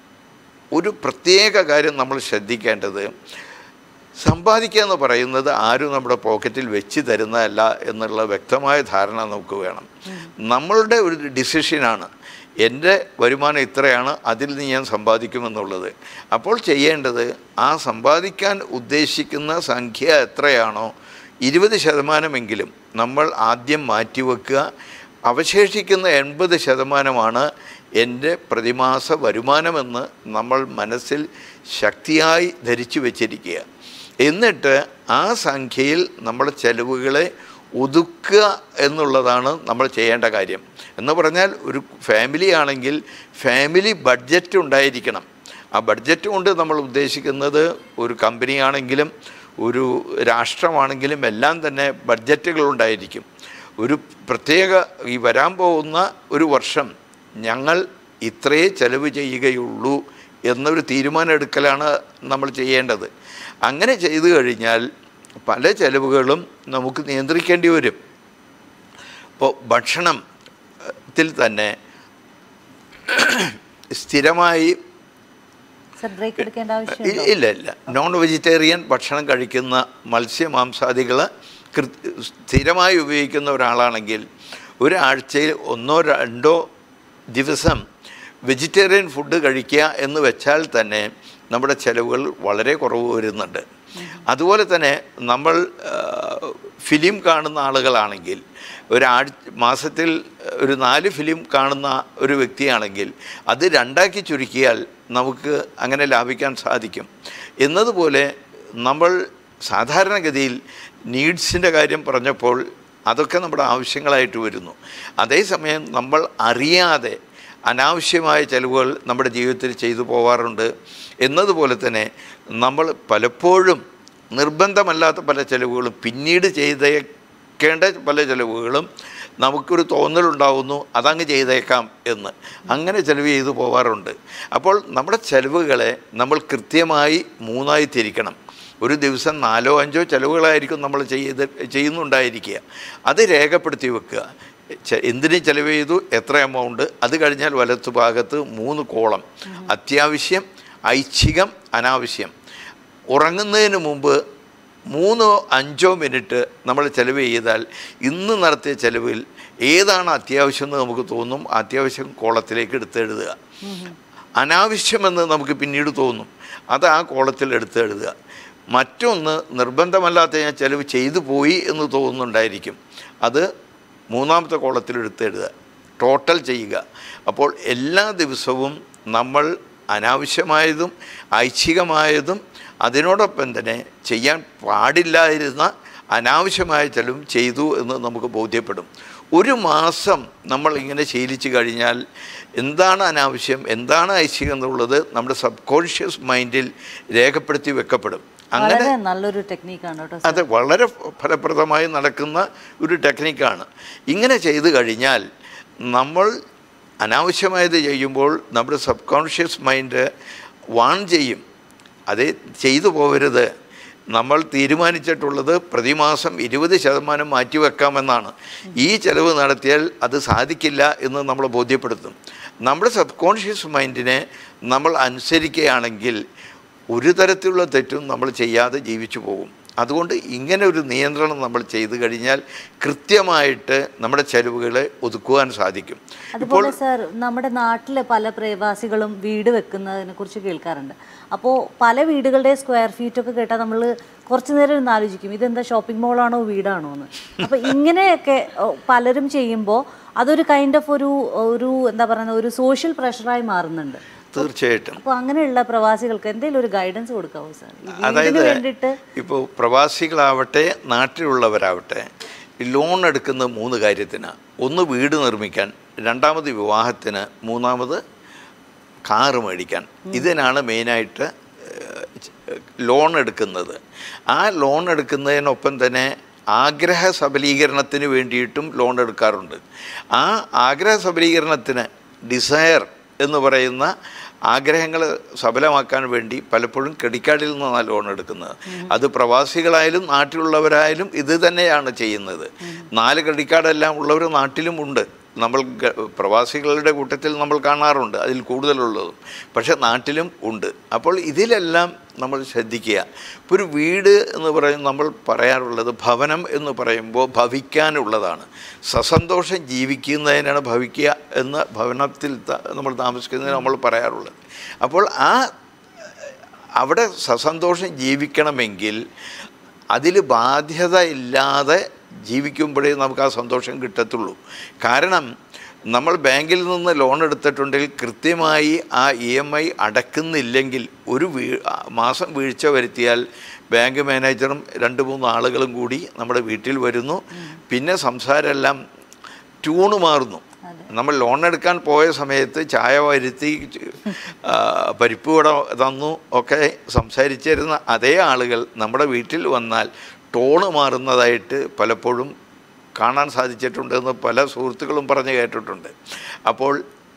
ഒരു പ്രത്യേക കാര്യം നമ്മൾ ശ്രദ്ധിക്കേണ്ടത് സമ്പാദിക്കുക എന്ന് പറയുന്നത് ആരും നമ്മുടെ പോക്കറ്റിൽ വെച്ച് തരുന്നതല്ല എന്നുള്ള വ്യക്തമായ ധാരണ നമുക്ക് വേണം നമ്മളുടെ ഒരു ഡിസിഷനാണ് എൻ്റെ വരുമാനം ഇത്രയാണ് അതിൽ നിന്ന് ഞാൻ സമ്പാദിക്കുമെന്നുള്ളത് അപ്പോൾ ചെയ്യേണ്ടത് ആ സമ്പാദിക്കാൻ ഉദ്ദേശിക്കുന്ന സംഖ്യ എത്രയാണോ ഇരുപത് ശതമാനമെങ്കിലും നമ്മൾ ആദ്യം മാറ്റിവെക്കുക അവശേഷിക്കുന്ന എൺപത് ശതമാനമാണ് എൻ്റെ പ്രതിമാസ വരുമാനമെന്ന് നമ്മൾ മനസ്സിൽ ശക്തിയായി ധരിച്ചു വച്ചിരിക്കുക എന്നിട്ട് ആ സംഖ്യയിൽ നമ്മുടെ ചെലവുകളെ ഒതുക്കുക എന്നുള്ളതാണ് നമ്മൾ ചെയ്യേണ്ട കാര്യം എന്ന് പറഞ്ഞാൽ ഒരു ഫാമിലി ആണെങ്കിൽ ഫാമിലി ബഡ്ജറ്റ് ഉണ്ടായിരിക്കണം ആ ബഡ്ജറ്റ് കൊണ്ട് നമ്മൾ ഉദ്ദേശിക്കുന്നത് ഒരു കമ്പനി ആണെങ്കിലും ഒരു രാഷ്ട്രമാണെങ്കിലും എല്ലാം തന്നെ ബഡ്ജറ്റുകൾ ഉണ്ടായിരിക്കും ഒരു പ്രത്യേക ഈ വരാൻ പോകുന്ന ഒരു വർഷം ഞങ്ങൾ ഇത്രയേ ചെലവ് ചെയ്യുകയുള്ളൂ എന്നൊരു തീരുമാനം എടുക്കലാണ് നമ്മൾ ചെയ്യേണ്ടത് അങ്ങനെ ചെയ്തു കഴിഞ്ഞാൽ പല ചെലവുകളും നമുക്ക് നിയന്ത്രിക്കേണ്ടി വരും ഇപ്പോൾ ഭക്ഷണത്തിൽ തന്നെ സ്ഥിരമായി സർ ബ്രേക്ക് എടുക്കേണ്ട ഇ- ആവശ്യമുണ്ടോ ഇല്ല ഇല്ല നോൺ വെജിറ്റേറിയൻ ഭക്ഷണം കഴിക്കുന്ന മത്സ്യമാംസാദികൾ സ്ഥിരമായി ഉപയോഗിക്കുന്ന ഒരാളാണെങ്കിൽ ഒരാഴ്ചയിൽ ഒന്നോ രണ്ടോ ദിവസം വെജിറ്റേറിയൻ ഫുഡ് കഴിക്കുക എന്ന് വെച്ചാൽ തന്നെ നമ്മുടെ ചിലവുകൾ വളരെ കുറവ് വരുന്നുണ്ട് അതുപോലെ തന്നെ നമ്മൾ ആ, ഫിലിം കാണുന്ന ആളുകളാണെങ്കിൽ ഒരാഴ്ച മാസത്തിൽ ഒരു നാല് ഫിലിം കാണുന്ന ഒരു വ്യക്തിയാണെങ്കിൽ അത് രണ്ടാക്കി ചുരുക്കിയാൽ നമുക്ക് അങ്ങനെ ലാഭിക്കാൻ സാധിക്കും എന്നതുപോലെ നമ്മൾ സാധാരണഗതിയിൽ നീഡ്സിൻ്റെ കാര്യം പറഞ്ഞപ്പോൾ അതൊക്കെ നമ്മുടെ ആവശ്യങ്ങളായിട്ട് വരുന്നു അതേസമയം നമ്മൾ അറിയാതെ അനാവശ്യമായ ചിലവുകൾ നമ്മുടെ ജീവിതത്തിൽ ചെയ്തു പോവാറുണ്ട് എന്നതുപോലെ തന്നെ നമ്മൾ പലപ്പോഴും നിർബന്ധമല്ലാത്ത പല ചിലവുകളും പിന്നീട് ചെയ്തേക്കേണ്ട പല ചിലവുകളും നമുക്കൊരു തോന്നലുണ്ടാവുന്നു അതങ്ങ് ചെയ്തേക്കാം എന്ന് അങ്ങനെ ചിലവ് ചെയ്തു പോവാറുണ്ട് അപ്പോൾ നമ്മുടെ ചിലവുകളെ നമ്മൾ കൃത്യമായി മൂന്നായി തിരിക്കണം ഒരു ദിവസം നാലോ അഞ്ചോ ചിലവുകളായിരിക്കും നമ്മൾ ചെയ്ത് ചെയ്യുന്നുണ്ടായിരിക്കുക അത് രേഖപ്പെടുത്തി വെക്കുക ചെ- എന്തിന് ചിലവ് ചെയ്തു എത്ര എമൗണ്ട് അത് കഴിഞ്ഞാൽ വലത്തു ഭാഗത്ത് മൂന്ന് കോളം അത്യാവശ്യം ഐച്ഛികം അനാവശ്യം ഉറങ്ങുന്നതിന് മുമ്പ് മൂന്നോ അഞ്ചോ മിനിറ്റ് നമ്മൾ ചിലവ് ചെയ്താൽ ഇന്ന് നടത്തിയ ചിലവിൽ ഏതാണ് അത്യാവശ്യം എന്ന് നമുക്ക് തോന്നും അത്യാവശ്യം കോളത്തിലേക്ക് എടുത്തെഴുതുക അനാവശ്യമെന്ന് നമുക്ക് പിന്നീട് തോന്നും അത് ആ കോളത്തിൽ എടുത്തെഴുതുക മറ്റൊന്ന് നിർബന്ധമല്ലാത്ത ഞാൻ ചിലവ് ചെയ്തു പോയി എന്ന് തോന്നുന്നുണ്ടായിരിക്കും അത് മൂന്നാമത്തെ കോളത്തിൽ എടുത്തെഴുതുക ടോട്ടൽ ചെയ്യുക അപ്പോൾ എല്ലാ ദിവസവും നമ്മൾ അനാവശ്യമായതും ഐച്ഛികമായതും അതിനോടൊപ്പം തന്നെ ചെയ്യാൻ പാടില്ലായിരുന്ന അനാവശ്യമായ ചിലവും ചെയ്തു എന്ന് നമുക്ക് ബോധ്യപ്പെടും ഒരു മാസം നമ്മൾ ഇങ്ങനെ ശീലിച്ചു കഴിഞ്ഞാൽ എന്താണ് അനാവശ്യം എന്താണ് ഐച്ഛികം എന്നുള്ളത് നമ്മുടെ സബ് കോൺഷ്യസ് മൈൻഡിൽ രേഖപ്പെടുത്തി വെക്കപ്പെടും അങ്ങനെ വളരെ നല്ലൊരു ടെക്നീക്കാണ് കേട്ടോ അത് വളരെ ഫലപ്രദമായി നടക്കുന്ന ഒരു ടെക്നിക്കാണ് ഇങ്ങനെ ചെയ്തു കഴിഞ്ഞാൽ നമ്മൾ അനാവശ്യമായത് ചെയ്യുമ്പോൾ നമ്മുടെ സബ് കോൺഷ്യസ് മൈൻഡ് വാൺ ചെയ്യും അത് ചെയ്തു പോകരുത് നമ്മൾ തീരുമാനിച്ചിട്ടുള്ളത് പ്രതിമാസം ഇരുപത് ശതമാനം മാറ്റിവെക്കാമെന്നാണ് ഈ ചെലവ് നടത്തിയാൽ അത് സാധിക്കില്ല എന്ന് നമ്മൾ ബോധ്യപ്പെടുത്തും നമ്മുടെ സബ് കോൺഷ്യസ് മൈൻഡിനെ നമ്മൾ അനുസരിക്കുകയാണെങ്കിൽ ഒരു തരത്തിലുള്ള തെറ്റും നമ്മൾ ചെയ്യാതെ ജീവിച്ചു പോകും അതുകൊണ്ട് ഇങ്ങനെ ഒരു നിയന്ത്രണം നമ്മൾ ചെയ്തു കഴിഞ്ഞാൽ കൃത്യമായിട്ട് നമ്മുടെ ചെലവുകളെ ഒതുക്കുവാൻ സാധിക്കും അതുപോലെ സാർ നമ്മുടെ നാട്ടിലെ പല പ്രവാസികളും വീട് വെക്കുന്നതിനെ കുറിച്ച് കേൾക്കാറുണ്ട് അപ്പോൾ പല വീടുകളുടെ സ്ക്വയർ ഫീറ്റ് ഒക്കെ കേട്ടാൽ നമ്മൾ കുറച്ചു നേരം ഒന്ന് ആലോചിക്കും ഇതെന്താ ഷോപ്പിംഗ് മോളാണോ വീടാണോ എന്ന് അപ്പോൾ ഇങ്ങനെയൊക്കെ ഓ, പലരും ചെയ്യുമ്പോൾ അതൊരു കൈൻഡ് ഓഫ് ഒരു ഒരു എന്താ പറയുന്നത് ഒരു സോഷ്യൽ പ്രഷറായി മാറുന്നുണ്ട് തീർച്ചയായിട്ടും അപ്പോൾ അങ്ങനെയുള്ള പ്രവാസികൾക്ക് എന്തെങ്കിലും ഒരു ഗൈഡൻസ് കൊടുക്കാവോ സാർ ഈ വീടിന് അതായത് വേണ്ടിയിട്ട് ഇപ്പോൾ പ്രവാസികളാവട്ടെ നാട്ടിലുള്ളവരാവട്ടെ ഈ ലോൺ എടുക്കുന്നത് മൂന്ന് കാര്യത്തിനാണ് ഒന്ന് വീട് നിർമ്മിക്കാൻ രണ്ടാമത് വിവാഹത്തിന് മൂന്നാമത് കാറ് മേടിക്കാൻ ഇതിനാണ് മെയിനായിട്ട് ലോൺ എടുക്കുന്നത് ആ ലോൺ എടുക്കുന്നതിനൊപ്പം തന്നെ ആഗ്രഹ സബലീകരണത്തിന് വേണ്ടിയിട്ടും ലോൺ എടുക്കാറുണ്ട് ആ ആഗ്രഹ സബലീകരണത്തിന് ഡിസയർ എന്ന് പറയുന്ന ആഗ്രഹങ്ങൾ സഫലമാക്കാൻ വേണ്ടി പലപ്പോഴും ക്രെഡിറ്റ് കാർഡിൽ നിന്നാണ് ലോൺ എടുക്കുന്നത് അത് പ്രവാസികളായാലും നാട്ടിലുള്ളവരായാലും ഇത് തന്നെയാണ് ചെയ്യുന്നത് നാല് ക്രെഡിറ്റ് കാർഡെല്ലാം ഉള്ളവർ നാട്ടിലും ഉണ്ട് നമ്മൾ ഗ- പ്രവാസികളുടെ കൂട്ടത്തിൽ നമ്മൾ കാണാറുണ്ട് അതിൽ കൂടുതലുള്ളതും പക്ഷെ നാട്ടിലും ഉണ്ട് അപ്പോൾ ഇതിലെല്ലാം നമ്മൾ ശ്രദ്ധിക്കുക ഇപ്പോൾ ഒരു വീട് എന്ന് പറയും നമ്മൾ പറയാറുള്ളത് ഭവനം എന്ന് പറയുമ്പോൾ ഭവിക്കാനുള്ളതാണ് സസന്തോഷം ജീവിക്കുന്നതിനാണ് ഭവിക്കുക എന്ന് ഭവനത്തിൽ ത- നമ്മൾ താമസിക്കുന്നതിന് നമ്മൾ പറയാറുള്ളത് അപ്പോൾ ആ അവിടെ സസന്തോഷം ജീവിക്കണമെങ്കിൽ അതിൽ ബാധ്യത ഇല്ലാതെ ജീവിക്കുമ്പോഴേ നമുക്ക് ആ സന്തോഷം കിട്ടത്തുള്ളൂ കാരണം നമ്മൾ ബാങ്കിൽ നിന്ന് ലോൺ എടുത്തിട്ടുണ്ടെങ്കിൽ കൃത്യമായി ആ ഇ എം ഐ അടക്കുന്നില്ലെങ്കിൽ ഒരു വീ ആ മാസം വീഴ്ച വരുത്തിയാൽ ബാങ്ക് മാനേജറും രണ്ട് മൂന്ന് ആളുകളും കൂടി നമ്മുടെ വീട്ടിൽ വരുന്നു പിന്നെ സംസാരമെല്ലാം ട്യൂണ് മാറുന്നു നമ്മൾ ലോൺ എടുക്കാൻ പോയ സമയത്ത് ചായ വരുത്തി ആ, പരിപ്പ് വട തന്നു ഒക്കെ സംസാരിച്ചിരുന്ന അതേ ആളുകൾ നമ്മുടെ വീട്ടിൽ വന്നാൽ ടോണ് മാറുന്നതായിട്ട് പലപ്പോഴും കാണാൻ സാധിച്ചിട്ടുണ്ടെന്ന് പല സുഹൃത്തുക്കളും പറഞ്ഞു കേട്ടിട്ടുണ്ട് അപ്പോൾ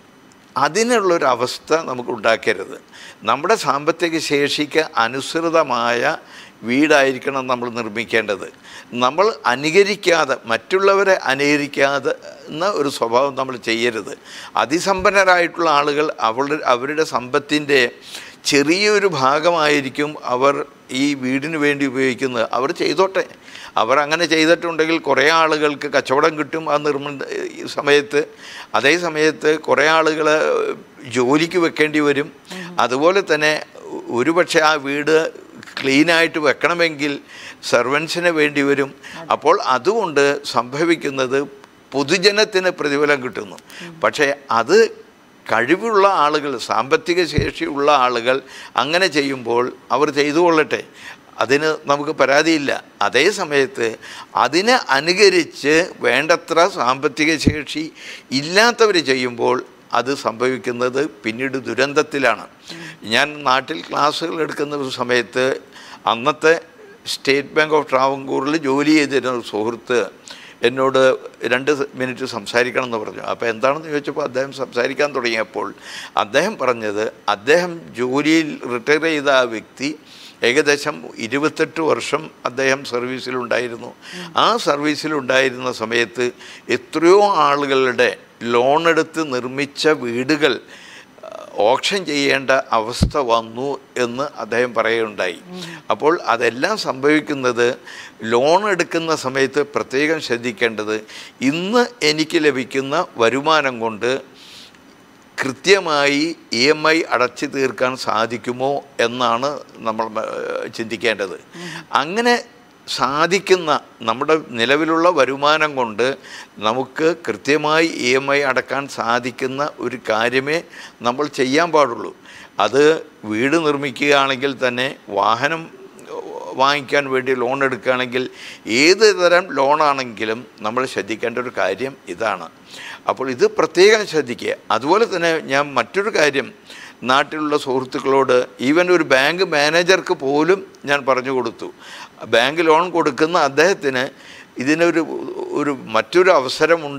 അതിനുള്ളൊരവസ്ഥ നമുക്ക് ഉണ്ടാക്കരുത് നമ്മുടെ സാമ്പത്തിക ശേഷിക്ക് അനുസൃതമായ വീടായിരിക്കണം നമ്മൾ നിർമ്മിക്കേണ്ടത് നമ്മൾ അനുകരിക്കാതെ മറ്റുള്ളവരെ അനുകരിക്കാതെ എന്ന ഒരു സ്വഭാവം നമ്മൾ ചെയ്യരുത് അതിസമ്പന്നരായിട്ടുള്ള ആളുകൾ അവളുടെ അവരുടെ സമ്പത്തിൻ്റെ ചെറിയൊരു ഭാഗമായിരിക്കും അവർ ഈ വീടിന് വേണ്ടി ഉപയോഗിക്കുന്നത് അവർ ചെയ്തോട്ടെ അവർ അങ്ങനെ ചെയ്തിട്ടുണ്ടെങ്കിൽ കുറേ ആളുകൾക്ക് കച്ചവടം കിട്ടും ആ നിർമ്മ ഈ സമയത്ത് അതേ സമയത്ത് കുറേ ആളുകൾ ജോലിക്ക് വെക്കേണ്ടി വരും അതുപോലെ തന്നെ ഒരുപക്ഷെ ആ വീട് ക്ലീനായിട്ട് വെക്കണമെങ്കിൽ സർവൻസിന് വേണ്ടി വരും അപ്പോൾ അതുകൊണ്ട് സംഭവിക്കുന്നത് പൊതുജനത്തിന് പ്രതിഫലം കിട്ടുന്നു പക്ഷേ അത് കഴിവുള്ള ആളുകൾ സാമ്പത്തിക ശേഷിയുള്ള ആളുകൾ അങ്ങനെ ചെയ്യുമ്പോൾ അവർ ചെയ്തു കൊള്ളട്ടെ അതിന് നമുക്ക് പരാതിയില്ല അതേ സമയത്ത് അതിനെ അനുകരിച്ച് വേണ്ടത്ര സാമ്പത്തിക ശേഷി ഇല്ലാത്തവർ ചെയ്യുമ്പോൾ അത് സംഭവിക്കുന്നത് പിന്നീട് ദുരന്തത്തിലാണ് ഞാൻ നാട്ടിൽ ക്ലാസ്സുകൾ എടുക്കുന്ന ഒരു സമയത്ത് അന്നത്തെ സ്റ്റേറ്റ് ബാങ്ക് ഓഫ് ട്രാവൻകൂറിൽ ജോലി ചെയ്തിരുന്ന ഒരു സുഹൃത്ത് എന്നോട് രണ്ട് മിനിറ്റ് സംസാരിക്കണം എന്ന് പറഞ്ഞു അപ്പോൾ എന്താണെന്ന് ചോദിച്ചപ്പോൾ അദ്ദേഹം സംസാരിക്കാൻ തുടങ്ങിയപ്പോൾ അദ്ദേഹം പറഞ്ഞത് അദ്ദേഹം ജോലിയിൽ റിട്ടയർ ചെയ്ത ആ വ്യക്തി ഏകദേശം ഇരുപത്തെട്ട് വർഷം അദ്ദേഹം സർവീസിലുണ്ടായിരുന്നു ആ സർവീസിലുണ്ടായിരുന്ന സമയത്ത് എത്രയോ ആളുകളുടെ ലോൺ എടുത്ത് നിർമ്മിച്ച വീടുകൾ ഓപ്ഷൻ ചെയ്യേണ്ട അവസ്ഥ വന്നു എന്ന് അദ്ദേഹം പറയുകയുണ്ടായി അപ്പോൾ അതെല്ലാം സംഭവിക്കുന്നത് ലോൺ എടുക്കുന്ന സമയത്ത് പ്രത്യേകം ശ്രദ്ധിക്കേണ്ടത് ഇന്ന് എനിക്ക് ലഭിക്കുന്ന വരുമാനം കൊണ്ട് കൃത്യമായി ഇ എം ഐ അടച്ചു തീർക്കാൻ സാധിക്കുമോ എന്നാണ് നമ്മൾ ഏഹ്, ചിന്തിക്കേണ്ടത് അങ്ങനെ സാധിക്കുന്ന നമ്മുടെ നിലവിലുള്ള വരുമാനം കൊണ്ട് നമുക്ക് കൃത്യമായി ഇ എം ഐ അടക്കാൻ സാധിക്കുന്ന ഒരു കാര്യമേ നമ്മൾ ചെയ്യാൻ പാടുള്ളൂ അത് വീട് നിർമ്മിക്കുകയാണെങ്കിൽ തന്നെ വാഹനം വാങ്ങിക്കാൻ വേണ്ടി ലോൺ എടുക്കുകയാണെങ്കിൽ ഏത് തരം ലോണാണെങ്കിലും നമ്മൾ ശ്രദ്ധിക്കേണ്ട ഒരു കാര്യം ഇതാണ് അപ്പോൾ ഇത് പ്രത്യേകം ശ്രദ്ധിക്കുക അതുപോലെ തന്നെ ഞാൻ മറ്റൊരു കാര്യം നാട്ടിലുള്ള സുഹൃത്തുക്കളോട് ഈവൻ ഒരു ബാങ്ക് മാനേജർക്ക് പോലും ഞാൻ പറഞ്ഞു കൊടുത്തു ബാങ്ക് ലോൺ കൊടുക്കുന്ന അദ്ദേഹത്തിന് ഇതിനൊരു ഒരു മറ്റൊരു അവസരമുണ്ട്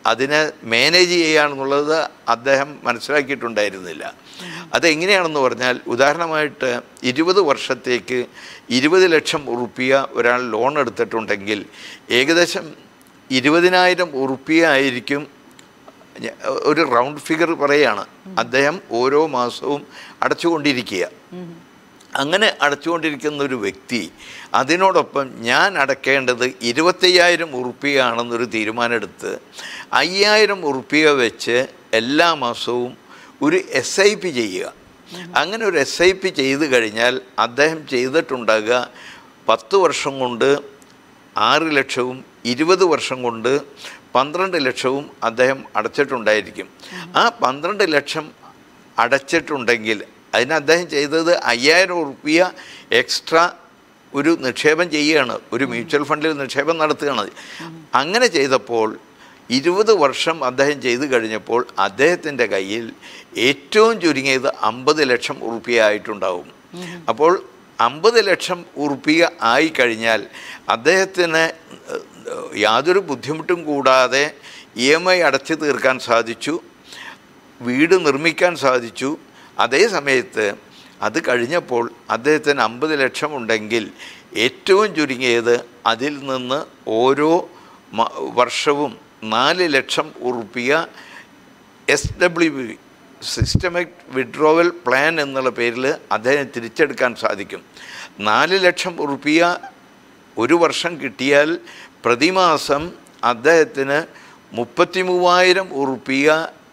അതിനെ മാനേജ് ചെയ്യാന്നുള്ളത് അദ്ദേഹം മനസ്സിലാക്കിയിട്ടുണ്ടായിരുന്നില്ല അതെങ്ങനെയാണെന്ന് പറഞ്ഞാൽ ഉദാഹരണമായിട്ട് ഇരുപത് വർഷത്തേക്ക് ഇരുപത് ലക്ഷം ഉറുപ്പിയ ഒരാൾ ലോൺ എടുത്തിട്ടുണ്ടെങ്കിൽ ഏകദേശം ഇരുപതിനായിരം ഉറുപ്പിയ ആയിരിക്കും ഞ- ഒരു റൗണ്ട് ഫിഗർ പറയാണ് അദ്ദേഹം ഓരോ മാസവും അടച്ചുകൊണ്ടിരിക്കുക അങ്ങനെ അടച്ചുകൊണ്ടിരിക്കുന്ന ഒരു വ്യക്തി അതിനോടൊപ്പം ഞാൻ അടക്കേണ്ടത് ഇരുപത്തയ്യായിരം ഉറുപ്പികയാണെന്നൊരു തീരുമാനമെടുത്ത് അയ്യായിരം ഉറുപ്പിക വെച്ച് എല്ലാ മാസവും ഒരു എസ് ഐ പി ചെയ്യുക അങ്ങനെ ഒരു എസ് ഐ പി ചെയ്ത് കഴിഞ്ഞാൽ അദ്ദേഹം ചെയ്തിട്ടുണ്ടാകുക പത്ത് വർഷം കൊണ്ട് ആറ് ലക്ഷവും ഇരുപത് വർഷം കൊണ്ട് പന്ത്രണ്ട് ലക്ഷവും അദ്ദേഹം അടച്ചിട്ടുണ്ടായിരിക്കും ആ പന്ത്രണ്ട് ലക്ഷം അടച്ചിട്ടുണ്ടെങ്കിൽ അതിന് അദ്ദേഹം ചെയ്തത് അയ്യായിരം ഉറുപ്പിയ എക്സ്ട്രാ ഒരു നിക്ഷേപം ചെയ്യുകയാണ് ഒരു മ്യൂച്വൽ ഫണ്ടിൽ നിക്ഷേപം നടത്തുകയാണ് അങ്ങനെ ചെയ്തപ്പോൾ ഇരുപത് വർഷം അദ്ദേഹം ചെയ്തു കഴിഞ്ഞപ്പോൾ അദ്ദേഹത്തിൻ്റെ കയ്യിൽ ഏറ്റവും ചുരുങ്ങിയത് അമ്പത് ലക്ഷം ഉറുപ്പിയ ആയിട്ടുണ്ടാവും അപ്പോൾ അമ്പത് ലക്ഷം ഉറുപ്പിക ആയി കഴിഞ്ഞാൽ അദ്ദേഹത്തിന് ഏഹ്, യാതൊരു ബുദ്ധിമുട്ടും കൂടാതെ ഇ എം ഐ അടച്ചു തീർക്കാൻ സാധിച്ചു വീട് നിർമ്മിക്കാൻ സാധിച്ചു അതേ സമയത്ത് അത് കഴിഞ്ഞപ്പോൾ അദ്ദേഹത്തിന് അമ്പത് ലക്ഷം ഉണ്ടെങ്കിൽ ഏറ്റവും ചുരുങ്ങിയത് അതിൽ നിന്ന് ഓരോ മ- വർഷവും നാല് ലക്ഷം ഉറുപ്പിക S W P systemic withdrawal plan എന്നുള്ള പേരിൽ അദ്ദേഹം തിരിച്ചെടുക്കാൻ സാധിക്കും നാല് ലക്ഷം ഉറുപ്പിക ഒരു വർഷം കിട്ടിയാൽ പ്രതിമാസം അദ്ദേഹത്തിന് മുപ്പത്തി മൂവായിരം ഉറുപ്പിക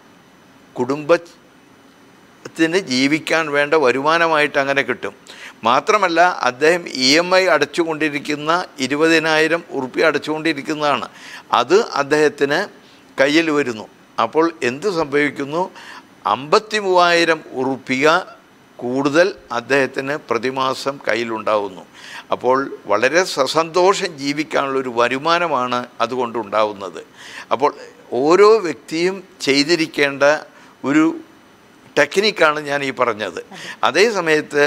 കുടുംബത്തിന് ജീവിക്കാൻ വേണ്ട വരുമാനമായിട്ട് അങ്ങനെ കിട്ടും മാത്രമല്ല അദ്ദേഹം ഇ എം ഐ അടച്ചുകൊണ്ടിരിക്കുന്ന ഇരുപതിനായിരം ഉറുപ്പ്യ അടച്ചുകൊണ്ടിരിക്കുന്നതാണ് അത് അദ്ദേഹത്തിന് കയ്യിൽ വരുന്നു അപ്പോൾ എന്ത് സംഭവിക്കുന്നു അമ്പത്തി മൂവായിരം ഉറുപ്പിക കൂടുതൽ അദ്ദേഹത്തിന് പ്രതിമാസം കയ്യിലുണ്ടാവുന്നു അപ്പോൾ വളരെ സസന്തോഷം ജീവിക്കാനുള്ള ഒരു വരുമാനമാണ് അതുകൊണ്ടുണ്ടാവുന്നത് അപ്പോൾ ഓരോ വ്യക്തിയും ചെയ്തിരിക്കേണ്ട ഒരു ടെക്നിക്കാണ് ഞാൻ ഈ പറഞ്ഞത് അതേ സമയത്ത്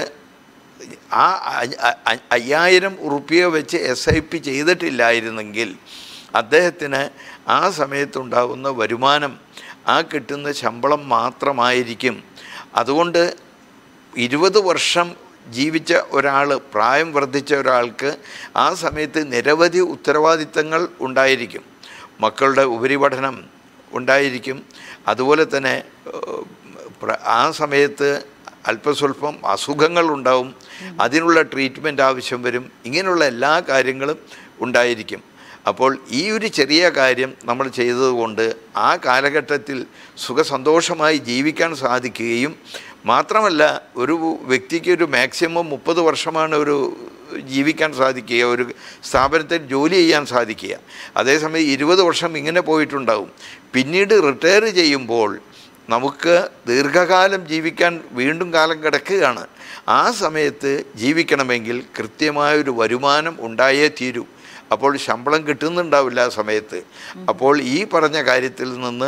ആ അ- അ- അ- അയ്യായിരം ഉറുപ്പിക വെച്ച് എസ് ഐ പി ചെയ്തിട്ടില്ലായിരുന്നെങ്കിൽ അദ്ദേഹത്തിന് ആ സമയത്തുണ്ടാകുന്ന വരുമാനം ആ കിട്ടുന്ന ശമ്പളം മാത്രമായിരിക്കും അതുകൊണ്ട് ഇരുപത് വർഷം ജീവിച്ച ഒരാൾ പ്രായം വർദ്ധിച്ച ഒരാൾക്ക് ആ സമയത്ത് നിരവധി ഉത്തരവാദിത്തങ്ങൾ ഉണ്ടായിരിക്കും മക്കളുടെ ഉപരിപഠനം ഉണ്ടായിരിക്കും അതുപോലെ തന്നെ ഏഹ്, പ്ര- ആ സമയത്ത് അല്പസ്വല്പം അസുഖങ്ങൾ ഉണ്ടാവും അതിനുള്ള ട്രീറ്റ്മെൻറ്റ് ആവശ്യം വരും ഇങ്ങനെയുള്ള എല്ലാ കാര്യങ്ങളും ഉണ്ടായിരിക്കും അപ്പോൾ ഈ ഒരു ചെറിയ കാര്യം നമ്മൾ ചെയ്തതുകൊണ്ട് ആ കാലഘട്ടത്തിൽ സുഖസന്തോഷമായി ജീവിക്കാൻ സാധിക്കുകയും മാത്രമല്ല ഒരു വ്യക്തിക്ക് ഒരു മാക്സിമം മുപ്പത് വർഷമാണ് ഒരു ജീവിക്കാൻ സാധിക്കുക ഒരു സ്ഥാപനത്തിൽ ജോലി ചെയ്യാൻ സാധിക്കുക അതേസമയം ഇരുപത് വർഷം ഇങ്ങനെ പോയിട്ടുണ്ടാവും പിന്നീട് റിട്ടയർ ചെയ്യുമ്പോൾ നമുക്ക് ദീർഘകാലം ജീവിക്കാൻ വീണ്ടും കാലം കിടക്കുകയാണ് ആ സമയത്ത് ജീവിക്കണമെങ്കിൽ കൃത്യമായൊരു വരുമാനം ഉണ്ടായേ തീരൂ അപ്പോൾ ശമ്പളം കിട്ടുന്നുണ്ടാവില്ല ആ സമയത്ത് അപ്പോൾ ഈ പറഞ്ഞ കാര്യത്തിൽ നിന്ന്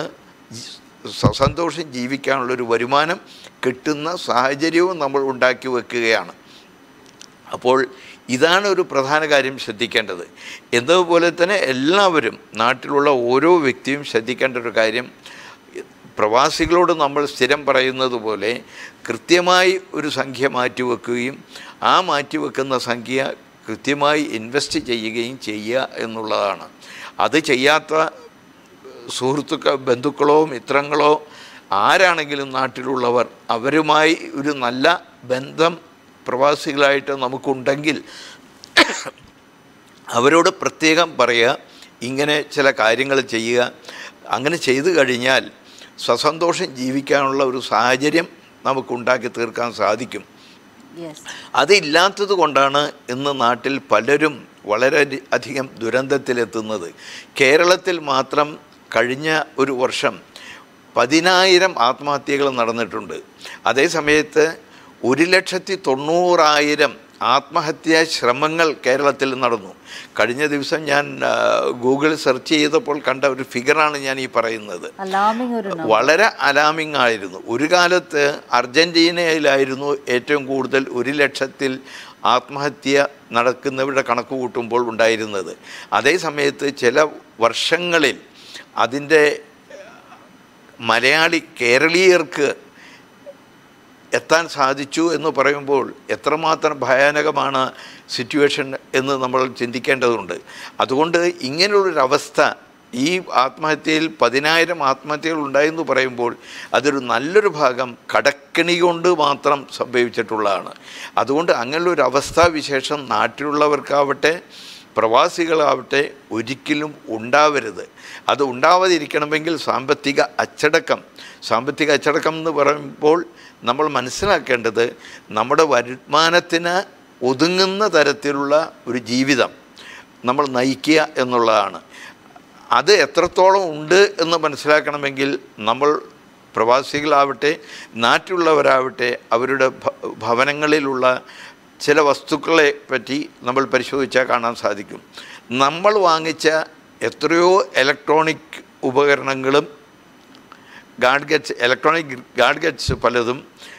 സസന്തോഷം ജീവിക്കാനുള്ളൊരു വരുമാനം കിട്ടുന്ന സാഹചര്യവും നമ്മൾ ഉണ്ടാക്കി വെക്കുകയാണ് അപ്പോൾ ഇതാണ് ഒരു പ്രധാന കാര്യം ശ്രദ്ധിക്കേണ്ടത് എന്നതുപോലെ തന്നെ എല്ലാവരും നാട്ടിലുള്ള ഓരോ വ്യക്തിയും ശ്രദ്ധിക്കേണ്ട ഒരു കാര്യം പ്രവാസികളോട് നമ്മൾ സ്ഥിരം പറയുന്നത് പോലെ കൃത്യമായി ഒരു സംഖ്യ മാറ്റിവെക്കുകയും ആ മാറ്റിവെക്കുന്ന സംഖ്യ കൃത്യമായി ഇൻവെസ്റ്റ് ചെയ്യുകയും ചെയ്യുക എന്നുള്ളതാണ് അത് ചെയ്യാത്ത സുഹൃത്തുക്കൾ ബന്ധുക്കളോ മിത്രങ്ങളോ ആരാണെങ്കിലും നാട്ടിലുള്ളവർ അവരുമായി ഒരു നല്ല ബന്ധം പ്രവാസികളായിട്ട് നമുക്കുണ്ടെങ്കിൽ അവരോട് പ്രത്യേകം പറയുക ഇങ്ങനെ ചില കാര്യങ്ങൾ ചെയ്യുക അങ്ങനെ ചെയ്തു കഴിഞ്ഞാൽ സസന്തോഷം ജീവിക്കാനുള്ള ഒരു സാഹചര്യം നമുക്കുണ്ടാക്കി തീർക്കാൻ സാധിക്കും യെസ് അതില്ലാത്തത് കൊണ്ടാണ് ഇന്ന് നാട്ടിൽ പലരും വളരെ അധികം ദുരന്തത്തിലെത്തുന്നത് കേരളത്തിൽ മാത്രം കഴിഞ്ഞ ഒരു വർഷം പതിനായിരം ആത്മഹത്യകൾ നടന്നിട്ടുണ്ട് അതേ സമയത്ത് ഒരു ലക്ഷത്തി തൊണ്ണൂറായിരം ആത്മഹത്യാ ശ്രമങ്ങൾ കേരളത്തിൽ നടന്നു കഴിഞ്ഞ ദിവസം ഞാൻ ആ, ഗൂഗിൾ സെർച്ച് ചെയ്തപ്പോൾ കണ്ട ഒരു ഫിഗറാണ് ഞാൻ ഈ പറയുന്നത് അലാമിങ് ഒരു number. വളരെ അലാമിങ് ആയിരുന്നു ഒരു കാലത്ത് അർജൻറ്റീനയിലായിരുന്നു ഏറ്റവും കൂടുതൽ ഒരു ലക്ഷത്തിൽ ആത്മഹത്യ നടക്കുന്നവരുടെ കണക്ക് കൂട്ടുമ്പോൾ ഉണ്ടായിരുന്നത് അതേ സമയത്ത് ചില വർഷങ്ങളിൽ അതിൻ്റെ മലയാളി കേരളീയർക്ക് എത്താൻ സാധിച്ചു എന്ന് പറയുമ്പോൾ എത്രമാത്രം ഭയാനകമാണ് സിറ്റുവേഷൻ എന്ന് നമ്മൾ ചിന്തിക്കേണ്ടതുണ്ട് അതുകൊണ്ട് ഇങ്ങനെയുള്ളൊരവസ്ഥ ഈ ആത്മഹത്യയിൽ പതിനായിരം ആത്മഹത്യകൾ ഉണ്ടായെന്ന് പറയുമ്പോൾ അതൊരു നല്ലൊരു ഭാഗം കടക്കണി കൊണ്ട് മാത്രം സംഭവിച്ചിട്ടുള്ളതാണ് അതുകൊണ്ട് അങ്ങനെയുള്ളൊരു അവസ്ഥാവിശേഷം നാട്ടിലുള്ളവർക്കാവട്ടെ പ്രവാസികളാവട്ടെ ഒരിക്കലും ഉണ്ടാവരുത് അത് ഉണ്ടാവാതിരിക്കണമെങ്കിൽ സാമ്പത്തിക അച്ചടക്കം സാമ്പത്തിക അച്ചടക്കം എന്ന് പറയുമ്പോൾ നമ്മൾ മനസ്സിലാക്കേണ്ടത് നമ്മുടെ വരുമാനത്തിന് ഒതുങ്ങുന്ന തരത്തിലുള്ള ഒരു ജീവിതം നമ്മൾ നയിക്കുക എന്നുള്ളതാണ് അത് എത്രത്തോളം ഉണ്ട് എന്ന് മനസ്സിലാക്കണമെങ്കിൽ നമ്മൾ പ്രവാസികളാവട്ടെ നാട്ടിലുള്ളവരാവട്ടെ അവരുടെ ഭ- ഭവനങ്ങളിലുള്ള ചില വസ്തുക്കളെ പറ്റി നമ്മൾ പരിശോധിച്ചാൽ കാണാൻ സാധിക്കും നമ്മൾ വാങ്ങിച്ച എത്രയോ ഇലക്ട്രോണിക് ഉപകരണങ്ങളും ഗാഡ്ഗറ്റ്സ് ഇലക്ട്രോണിക് ഗാഡ്ഗറ്റ്സ് പലതും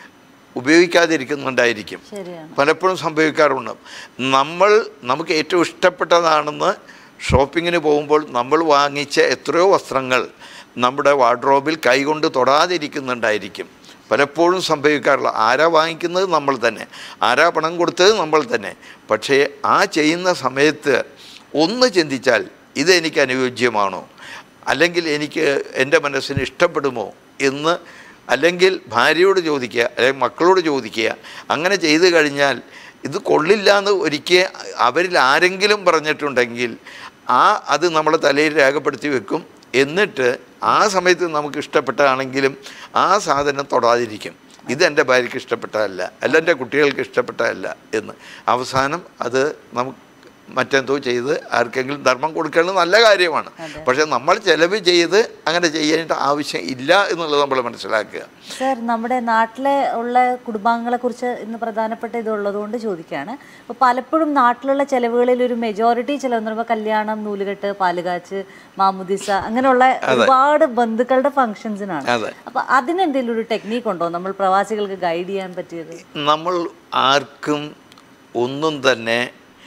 ഉപയോഗിക്കാതിരിക്കുന്നുണ്ടായിരിക്കും ശരിയാണ് പലപ്പോഴും സംഭവിക്കാറുണ്ട് നമ്മൾ നമുക്ക് ഏറ്റവും ഇഷ്ടപ്പെട്ടതാണെന്ന് ഷോപ്പിങ്ങിന് പോകുമ്പോൾ നമ്മൾ വാങ്ങിച്ച എത്രയോ വസ്ത്രങ്ങൾ നമ്മുടെ വാർഡ്രോബിൽ കൈകൊണ്ട് തൊടാതിരിക്കുന്നുണ്ടായിരിക്കും പലപ്പോഴും സംഭവിക്കാറുള്ള ആരാ വാങ്ങിക്കുന്നത് നമ്മൾ തന്നെ ആരാ പണം കൊടുത്തത് നമ്മൾ തന്നെ പക്ഷേ ആ ചെയ്യുന്ന സമയത്ത് ഒന്ന് ചിന്തിച്ചാൽ ഇത് എനിക്ക് അനുയോജ്യമാണോ അല്ലെങ്കിൽ എനിക്ക് എൻ്റെ മനസ്സിന് ഇഷ്ടപ്പെടുമോ എന്ന് അല്ലെങ്കിൽ ഭാര്യയോട് ചോദിക്കുക അല്ലെങ്കിൽ മക്കളോട് ചോദിക്കുക അങ്ങനെ ചെയ്തു കഴിഞ്ഞാൽ ഇത് കൊള്ളില്ല എന്ന് ഒരിക്കൽ അവരിൽ ആരെങ്കിലും പറഞ്ഞിട്ടുണ്ടെങ്കിൽ ആ അത് നമ്മുടെ തലയിൽ രേഖപ്പെടുത്തി വെക്കും എന്നിട്ട് ആ സമയത്ത് നമുക്ക് ഇഷ്ടപ്പെട്ടതാണെങ്കിലും ആ സാധനം തൊടാതിരിക്കും ഇത് എൻ്റെ ഭാര്യയ്ക്ക് ഇഷ്ടപ്പെട്ടതല്ല അല്ല എൻ്റെ കുട്ടികൾക്ക് ഇഷ്ടപ്പെട്ടതല്ല എന്ന് അവസാനം അത് നമുക്ക് മറ്റെന്തോ ചെയ്ത് ആർക്കെങ്കിലും ധർമ്മം കൊടുക്കേണ്ടത് നല്ല കാര്യമാണ് അതെ. പക്ഷേ നമ്മൾ ചെലവ് ചെയ്ത് അങ്ങനെ ചെയ്യേണ്ട ആവശ്യം ഇല്ല എന്നുള്ളത് നമ്മൾ മനസ്സിലാക്കുക സർ നമ്മുടെ നാട്ടിലെ ഉള്ള കുടുംബാംഗങ്ങളെ കുറിച്ച് ഇന്ന് പ്രധാനപ്പെട്ട ഇതുള്ളത് കൊണ്ട് ചോദിക്കുകയാണ് അപ്പോൾ പലപ്പോഴും നാട്ടിലുള്ള ചെലവുകളിൽ ഒരു മെജോറിറ്റി ചിലവ് എന്ന് പറയുമ്പോൾ കല്യാണം നൂലുകെട്ട് പാലുകാച്ച് മാമുദിസ അങ്ങനെയുള്ള ഒരുപാട് ബന്ധുക്കളുടെ ഫംഗ്ഷൻസിനാണ് അതെ. അപ്പൊ അതിനെന്തെങ്കിലും ഒരു ടെക്നീക്ക് ഉണ്ടോ നമ്മൾ പ്രവാസികൾക്ക് ഗൈഡ് ചെയ്യാൻ പറ്റിയത് നമ്മൾ ആർക്കും ഒന്നും തന്നെ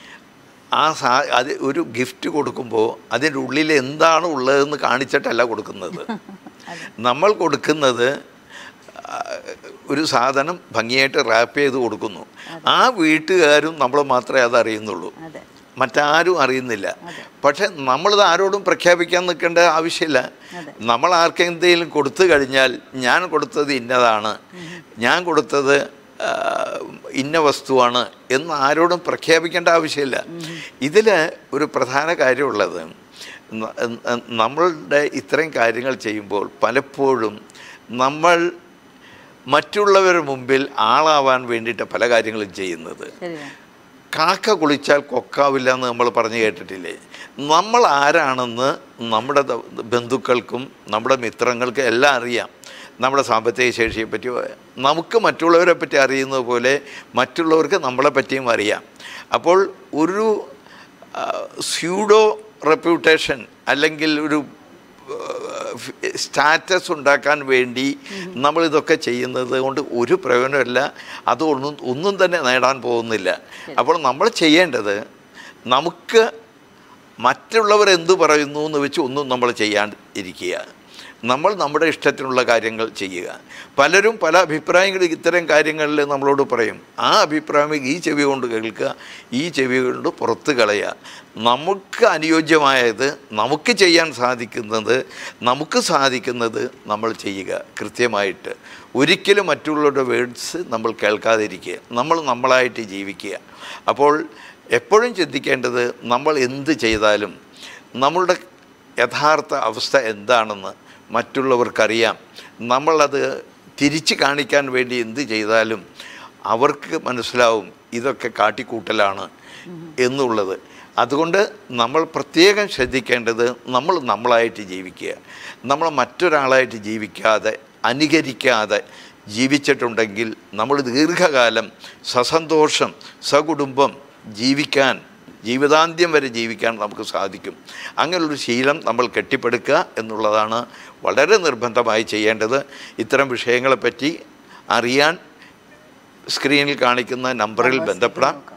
ആ സാ അത് ഒരു ഗിഫ്റ്റ് കൊടുക്കുമ്പോൾ അതിൻ്റെ ഉള്ളിൽ എന്താണ് ഉള്ളതെന്ന് കാണിച്ചിട്ടല്ല കൊടുക്കുന്നത് നമ്മൾ കൊടുക്കുന്നത് ആ, ഒരു സാധനം ഭംഗിയായിട്ട് റാപ്പ് ചെയ്ത് കൊടുക്കുന്നു ആ വീട്ടുകാരും നമ്മൾ മാത്രമേ അത് അറിയുന്നുള്ളൂ അതെ മറ്റാരും അറിയുന്നില്ല പക്ഷെ നമ്മളിത് ആരോടും പ്രഖ്യാപിക്കാൻ നിൽക്കേണ്ട ആവശ്യമില്ല നമ്മൾ ആർക്കെന്തെങ്കിലും കൊടുത്തു കഴിഞ്ഞാൽ ഞാൻ കൊടുത്തത് ഇന്നതാണ് ഞാൻ കൊടുത്തത് ആ, ഇന്ന വസ്തുവാണ് എന്ന് ആരോടും പ്രഖ്യാപിക്കേണ്ട ആവശ്യമില്ല ഇതിൽ ഒരു പ്രധാന കാര്യമുള്ളത് ന- ന- നമ്മളുടെ ഇത്രയും കാര്യങ്ങൾ ചെയ്യുമ്പോൾ പലപ്പോഴും നമ്മൾ മറ്റുള്ളവരുടെ മുമ്പിൽ ആളാവാൻ വേണ്ടിയിട്ട് പല കാര്യങ്ങളും ചെയ്യുന്നത് ശരിയാണ് കാക്ക കുളിച്ചാൽ കൊക്കാവില്ല എന്ന് നമ്മൾ പറഞ്ഞു കേട്ടിട്ടില്ലേ നമ്മൾ ആരാണെന്ന് നമ്മുടെ ദ- ബന്ധുക്കൾക്കും നമ്മുടെ മിത്രങ്ങൾക്കും എല്ലാം അറിയാം നമ്മുടെ സാമ്പത്തിക ശേഷിയെ പറ്റി നമുക്ക് മറ്റുള്ളവരെ പറ്റി അറിയുന്നത് പോലെ മറ്റുള്ളവർക്ക് നമ്മളെ പറ്റിയും അറിയാം അപ്പോൾ ഒരു സ്യൂഡോ റെപ്യൂട്ടേഷൻ അല്ലെങ്കിൽ ഒരു സ്റ്റാറ്റസ് ഉണ്ടാക്കാൻ വേണ്ടി നമ്മളിതൊക്കെ ചെയ്യുന്നത് കൊണ്ട് ഒരു പ്രയോജനമില്ല അതൊന്നും ഒന്നും തന്നെ നേടാൻ പോകുന്നില്ല അപ്പോൾ നമ്മൾ ചെയ്യേണ്ടത് നമുക്ക് മറ്റുള്ളവർ എന്തു പറയുന്നു എന്ന് വെച്ച് ഒന്നും നമ്മൾ ചെയ്യാൻ ഇരിക്കുക നമ്മൾ നമ്മുടെ ഇഷ്ടത്തിനുള്ള കാര്യങ്ങൾ ചെയ്യുക പലരും പല അഭിപ്രായങ്ങൾ ഇത്തരം കാര്യങ്ങളിൽ നമ്മളോട് പറയും ആ അഭിപ്രായം ഈ ചെവി കൊണ്ട് കേൾക്കുക ഈ ചെവി കൊണ്ട് പുറത്ത് കളയുക നമുക്ക് അനുയോജ്യമായത് നമുക്ക് ചെയ്യാൻ സാധിക്കുന്നത് നമുക്ക് സാധിക്കുന്നത് നമ്മൾ ചെയ്യുക കൃത്യമായിട്ട് ഒരിക്കലും മറ്റുള്ളവരുടെ വേർഡ്സ് നമ്മൾ കേൾക്കാതിരിക്കുക നമ്മൾ നമ്മളായിട്ട് ജീവിക്കുക അപ്പോൾ എപ്പോഴും ചിന്തിക്കേണ്ടത് നമ്മൾ എന്ത് ചെയ്താലും നമ്മളുടെ യഥാർത്ഥ അവസ്ഥ എന്താണെന്ന് മറ്റുള്ളവർക്കറിയാം നമ്മളത് തിരിച്ച് കാണിക്കാൻ വേണ്ടി എന്ത് ചെയ്താലും അവർക്ക് മനസ്സിലാവും ഇതൊക്കെ കാട്ടിക്കൂട്ടലാണ് എന്നുള്ളത് അതുകൊണ്ട് നമ്മൾ പ്രത്യേകം ശ്രദ്ധിക്കേണ്ടത് നമ്മൾ നമ്മളായിട്ട് ജീവിക്കുക നമ്മൾ മറ്റൊരാളായിട്ട് ജീവിക്കാതെ അനുകരിക്കാതെ ജീവിച്ചിട്ടുണ്ടെങ്കിൽ നമ്മൾ ദീർഘകാലം സസന്തോഷം സകുടുംബം ജീവിക്കാൻ ജീവിതാന്ത്യം വരെ ജീവിക്കാൻ നമുക്ക് സാധിക്കും അങ്ങനെയുള്ളൊരു ശീലം നമ്മൾ കെട്ടിപ്പടുക്കുക എന്നുള്ളതാണ് വളരെ നിർബന്ധമായി ചെയ്യേണ്ടത് ഇത്തരം വിഷയങ്ങളെപ്പറ്റി അറിയാൻ സ്ക്രീനിൽ കാണിക്കുന്ന നമ്പറിൽ ബന്ധപ്പെടാം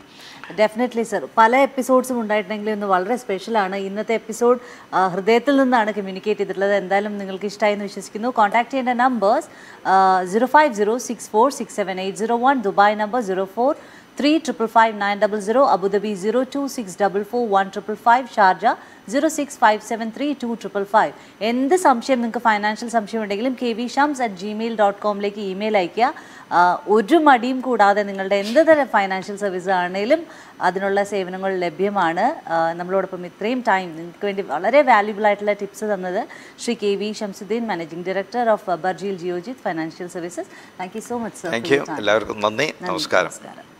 ഡെഫിനറ്റ്ലി സർ പല എപ്പിസോഡ്സും ഉണ്ടായിട്ടുണ്ടെങ്കിലും ഇന്ന് വളരെ സ്പെഷ്യലാണ് ഇന്നത്തെ എപ്പിസോഡ് ഹൃദയത്തിൽ നിന്നാണ് കമ്മ്യൂണിക്കേറ്റ് ചെയ്തിട്ടുള്ളത് എന്തായാലും നിങ്ങൾക്ക് ഇഷ്ടമായി എന്ന് വിശ്വസിക്കുന്നു കോൺടാക്ട് ചെയ്യേണ്ട numbers zero five zero six four six seven eight zero one Dubai number zero four three triple five nine double zero Abu Dhabi zero two six double four one triple five Sharjah zero six five seven three two triple five എന്ത് സംശയം നിങ്ങൾക്ക് financial സംശയം ഉണ്ടെങ്കിലും K V Shams at Gmail dot കോമിലേക്ക് email അയയ്ക്കുക ആ, ഒരു മടിയും കൂടാതെ നിങ്ങളുടെ എന്ത് തരം ഫൈനാൻഷ്യൽ സർവീസ് ആണെങ്കിലും അതിനുള്ള സേവനങ്ങൾ ലഭ്യമാണ് ആ, നമ്മളോടൊപ്പം ഇത്രയും ടൈം നിങ്ങൾക്ക് വേണ്ടി വളരെ വാല്യുബിൾ ആയിട്ടുള്ള ടിപ്സ് തന്നത് Shri K V Shamsuddin managing director of Burjeel Geojit financial services thank you so much sir thank you എല്ലാവർക്കും നന്ദി നമസ്കാരം നമസ്കാരം